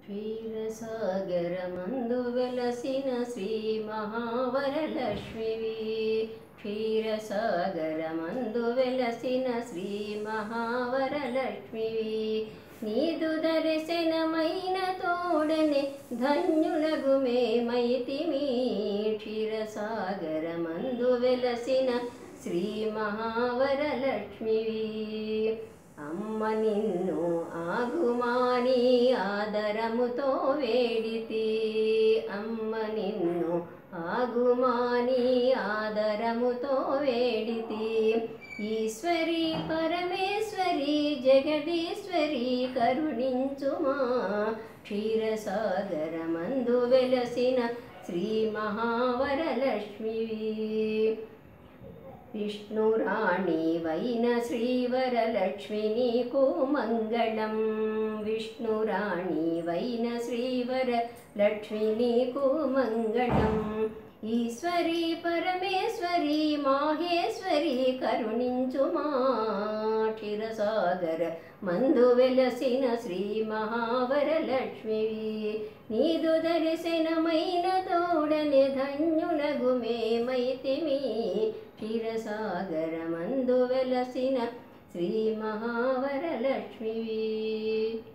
క్షీరసాగరమందు వెలసిన శ్రీ మహావరలక్ష్మివి క్షీరసాగరమందు వెలసిన శ్రీ మహావరలక్ష్మివి నీదు దర్శనమైన తోడనే ధన్యులగు మేమైతిమి క్షీరసాగరమందు వెలసిన శ్రీ మహావరలక్ష్మివి అమ్మ నిన్ను ఆగుమాని ఆదరముతో వేడితి అమ్మ నిన్ను ఆగుమాని ఆదరముతో వేడితి ఈశ్వరి పరమేశ్వరి జగదీశ్వరి కరుణించుమా క్షీరసాగరమందు వెలసిన శ్రీ మహావరలక్ష్మివి విష్ణురాణి వైన శ్రీవరలక్ష్మి నీకు మంగళం విష్ణురాణి వైన శ్రీవర లక్ష్మి నీకు మంగళం ఈశ్వరి పరమేశ్వరి మాహేశ్వరి కరుణించుమా క్షీరసాగర మందు వెలసిన శ్రీ మహావరలక్ష్మివి నీదు దర్శనమైన తోడని ధన్యులగు మేమైతిమి క్షీరసాగర మందు వెలసిన శ్రీ మహావరలక్ష్మివి